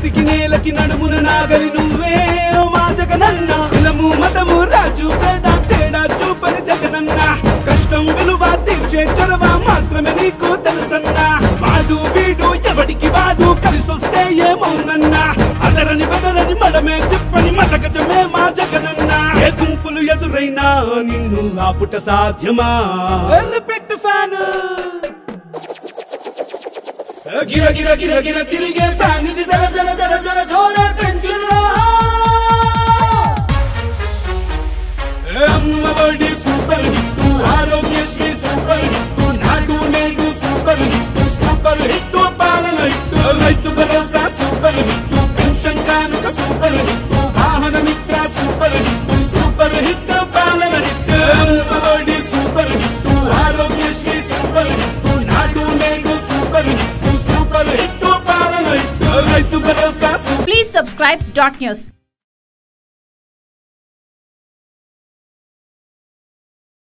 నీతికి నేలకి నడుమున నాగలి నువ్వే ఓ మా జగనన్న కులము మతము రాజు తేడా తేడా చూపని జగనన్న కష్టం విలువ తీర్చే చొరవ మాత్రమే నీకు తెలుసన్నా వాడు వీడు ఎవడికి వాడు కలిసొస్తే ఏమవునన్నా అదరని బెదరని మడమే చెప్పని మటకజమే మా జగనన్న ఏ గుంపులు ఎదురైనా నిన్ను ఆపుట సాధ్యమా పెట్టు ఫ్యాన్ గిర గిర గిర గిర తిరిగే ఫ్యాన్ ఇది జర జర జర జర జోర పెంచురా Ammavodi super hit Aarogyasri super hit Nadu Nedu super hit super hit పాలన hit Rythu Bharosa super hit pension Kanuka super hit Vahana Mitra super hit super hit పాలన hit Ammavodi super hit Aarogyasri super hit Nadu Nedu super hit super hit పాలన hit Rythu Bharosa super Please subscribe dot news.